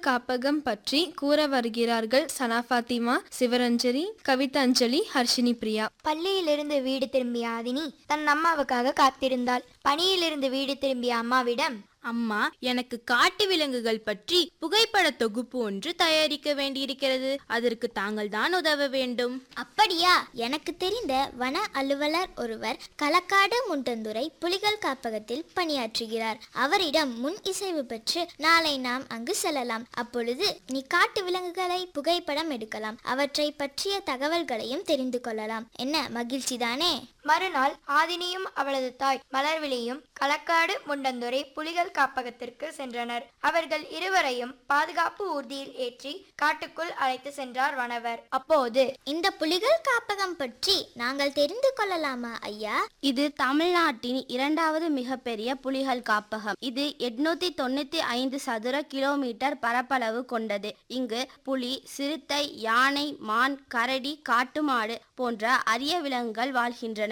காப்பகம் பற்றி கூற வருகிறார்கள் சனா ஃபாத்திமா சிவரஞ்சலி கவிதாஞ்சலி ஹர்ஷினி பிரியா பள்ளியிலிருந்து வீடு திரும்பிய ஆதினி தன் அம்மாவுக்காக காத்திருந்தாள் பணியிலிருந்து வீடு திரும்பிய அம்மாவிடம் அம்மா எனக்கு காட்டு விலங்குகள் பற்றி புகைப்பட தொகுப்பு ஒன்று தயாரிக்க வேண்டியிருக்கிறது அதற்கு தாங்கள் தான் உதவ வேண்டும் அப்படியா எனக்கு தெரிந்த வன அலுவலர் ஒருவர் களக்காடு முண்டந்துறை புலிகள் காப்பகத்தில் பணியாற்றுகிறார் அவரிடம் முன் இசைவு பெற்று நாளை நாம் அங்கு செல்லலாம் அப்பொழுது நீ காட்டு விலங்குகளை புகைப்படம் எடுக்கலாம் அவற்றை பற்றிய தகவல்களையும் தெரிந்து கொள்ளலாம் என்ன மகிழ்ச்சிதானே மறுநாள் ஆதினியும் அவளது தாய் மலர்விழியும் களக்காடு முண்டந்துறை புலிகள் காப்பகத்திற்கு சென்றனர் அவர்கள் இருவரையும் பாதுகாப்பு ஊர்தியில் ஏற்றி காட்டுக்குள் அழைத்து சென்றார் வனவர் அப்போது இந்த புலிகள் காப்பகம் பற்றி நாங்கள் தெரிந்து கொள்ளலாமா ஐயா இது தமிழ்நாட்டின் இரண்டாவது மிகப்பெரிய புலிகள் காப்பகம் இது எட்நூத்தி தொண்ணூத்தி ஐந்து சதுர கிலோமீட்டர் பரப்பளவு கொண்டது இங்கு புலி சிறுத்தை யானை மான் கரடி காட்டுமாடு போன்ற அரிய விலங்குகள் வாழ்கின்றன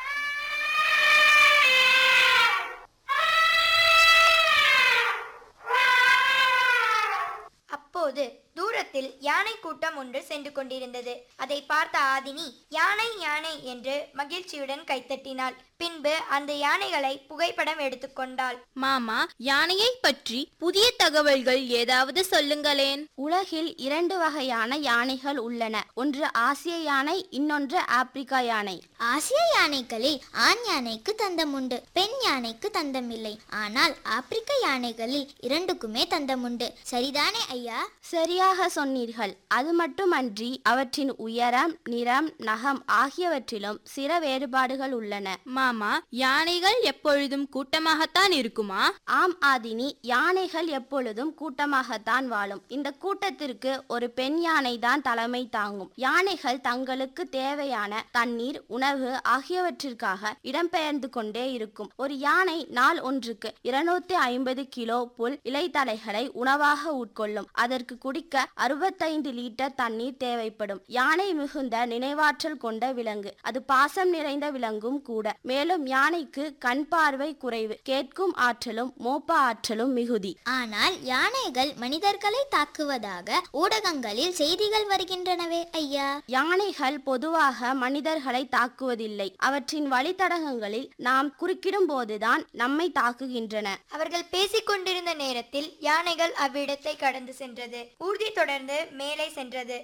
அப்போது தூரத்தில் யானை கூட்டம் ஒன்று சென்று கொண்டிருந்தது அதை பார்த்த ஆதினி யானை யானை என்று மகிழ்ச்சியுடன் கைத்தட்டினாள் பின்பு அந்த யானைகளை புகைப்படம் எடுத்துக்கொண்டாள் மாமா யானையை பற்றி புதிய தகவல்கள் ஏதாவது சொல்லுங்களேன் உலகில் இரண்டு வகையான யானைகள் உள்ளன ஒன்று ஆசிய யானை இன்னொன்று ஆப்பிரிக்கா யானை ஆசிய யானைகளில் ஆண் யானைக்கு தந்தம் உண்டு பெண் யானைக்கு தந்தம் இல்லை ஆனால் ஆப்பிரிக்க யானைகளில் இரண்டுக்குமே தந்தம் உண்டு சரிதானே ஐயா சரியாக சொன்னீர்கள் அது மட்டுமன்றி அவற்றின் உயரம் நிறம் நகம் ஆகியவற்றிலும் சில வேறுபாடுகள் உள்ளன மாமா யானைகள் எப்பொழுதும் கூட்டமாகத்தான் இருக்குமா ஆம் ஆதினி யானைகள் எப்பொழுதும் கூட்டமாகத்தான் வாழும் இந்த கூட்டத்திற்கு ஒரு பெண் யானை தான் தலைமை தாங்கும் யானைகள் தங்களுக்கு தேவையான தண்ணீர் உணவு ஆகியவற்றிற்காக இடம்பெயர்ந்து கொண்டே இருக்கும் ஒரு யானை நாள் ஒன்றுக்கு இருநூத்தி ஐம்பது கிலோ புல் இலைத்தலைகளை உணவாக உட்கொள்ளும் அதற்கு குடிக்க அறுபத்தைந்து லிட்டர் தண்ணீர் தேவைப்படும் யானை மிகுந்த நினைவாற்றல் கொண்ட விலங்கு அது பாசம் நிறைந்த விலங்கும் கூட மேலும் யானைக்கு கண் பார்வை குறைவு கேட்கும் ஆற்றலும் மோப்ப ஆற்றலும் மிகுதி ஆனால் யானைகள் மனிதர்களை தாக்குவதாக ஊடகங்களில் செய்திகள் வருகின்றனவே ஐயா யானைகள் பொதுவாக மனிதர்களை தாக்குவதில்லை அவற்றின் வழித்தடகங்களில் நாம் குறுக்கிடும் போதுதான் நம்மை தாக்குகின்றன அவர்கள் பேசிக் கொண்டிருந்த நேரத்தில் யானைகள் அவ்விடத்தை கடந்து சென்றது ஊர்தி தொடர்ந்து மேலே சென்றது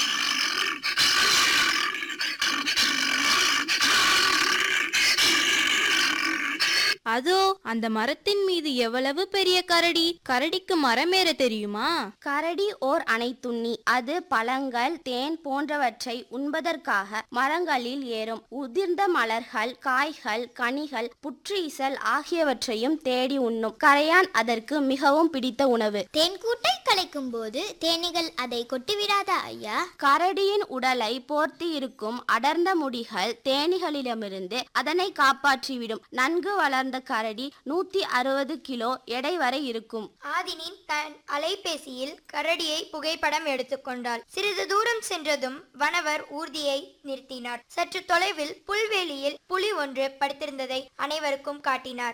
அதோ அந்த மரத்தின் மீது எவ்வளவு பெரிய கரடி கரடிக்கு மரமேற தெரியுமா கரடி ஓர் அனைத்துண்ணி அது பழங்கள் தேன் போன்றவற்றை உண்பதற்காக மரங்களில் ஏறும் உதிர்ந்த மலர்கள் காய்கள் கனிகள் புற்றீசல் ஆகியவற்றையும் தேடி உண்ணும் கரையான் அதற்கு மிகவும் பிடித்த உணவு தேன்கூட்டை கலைக்கும் போது தேனீகள் அதை கொட்டிவிடாதா ஐயா கரடியின் உடலை போர்த்தி இருக்கும் அடர்ந்த முடிகள் தேனீகளிடமிருந்து அதனை காப்பாற்றிவிடும் நன்கு வளர்ந்த கரடி நூத்தி அறுபது கிலோ எடை வரை இருக்கும் ஆதினி தன் அலைபேசியில் கரடியை புகைப்படம் எடுத்துக்கொண்டாள் சிறிது தூரம் சென்றதும் வனவர் ஊர்தியை நிறுத்தினார் சற்று தொலைவில் புல்வெளியில் புலி ஒன்று படுத்திருந்ததை அனைவருக்கும் காட்டினார்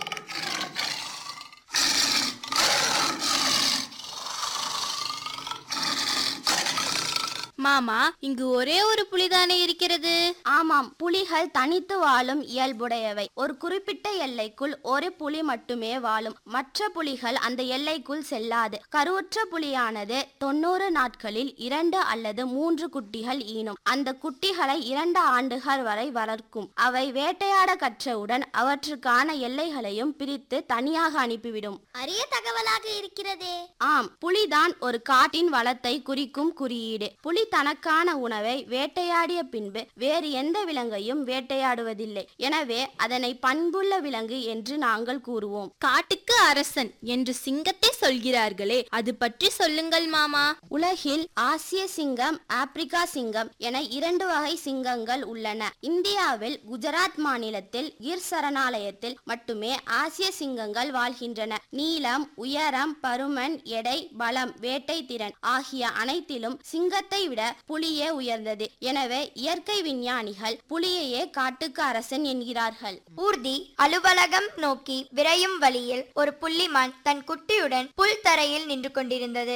மாமா இங்கு ஒரே ஒரு புலிதானே இருக்கிறது ஆமாம் புலிகள் தனித்து வாழும் இயல்புடையவை ஒரு குறிப்பிட்ட எல்லைக்குள் ஒரு புலி மட்டுமே வாழும் மற்ற புலிகள் அந்த எல்லைக்குள் செல்லாது கருவுற்ற புலியானது தொண்ணூறு நாட்களில் இரண்டு அல்லது மூன்று குட்டிகள் ஈனும் அந்த குட்டிகளை இரண்டு ஆண்டுகள் வரை வளர்க்கும் அவை வேட்டையாட கற்றவுடன் அவற்றுக்கான எல்லைகளையும் பிரித்து தனியாக அனுப்பிவிடும் அரிய தகவலாக இருக்கிறதே ஆம் புலிதான் ஒரு காட்டின் வளத்தை குறிக்கும் குறியீடு புலி தனக்கான உணவை வேட்டையாடிய பின்பு வேறு எந்த விலங்கையும் வேட்டையாடுவதில்லை எனவே அதனை பண்புள்ள விலங்கு என்று நாங்கள் கூறுவோம் காட்டுக்கு அரசன் என்று சிங்கத்தை சொல்கிறார்களே அது பற்றி சொல்லுங்கள் மாமா உலகில் ஆசிய சிங்கம் ஆப்பிரிக்கா சிங்கம் என இரண்டு வகை சிங்கங்கள் உள்ளன இந்தியாவில் குஜராத் மாநிலத்தில் கிர் சரணாலயத்தில் மட்டுமே ஆசிய சிங்கங்கள் வாழ்கின்றன நீளம் உயரம் பருமன் எடை பலம் வேட்டை திறன் ஆகிய அனைத்திலும் சிங்கத்தை விட புலியே உயர்ந்தது எனவே இயற்கை விஞ்ஞானிகள் புலியையே காட்டுக்கு அரசன் என்கிறார்கள் ஊர்தி அலுவலகம் நோக்கி விரையும் வழியில் ஒரு புள்ளிமான் தன் குட்டியுடன் புல் தரையில் நின்று கொண்டிருந்தது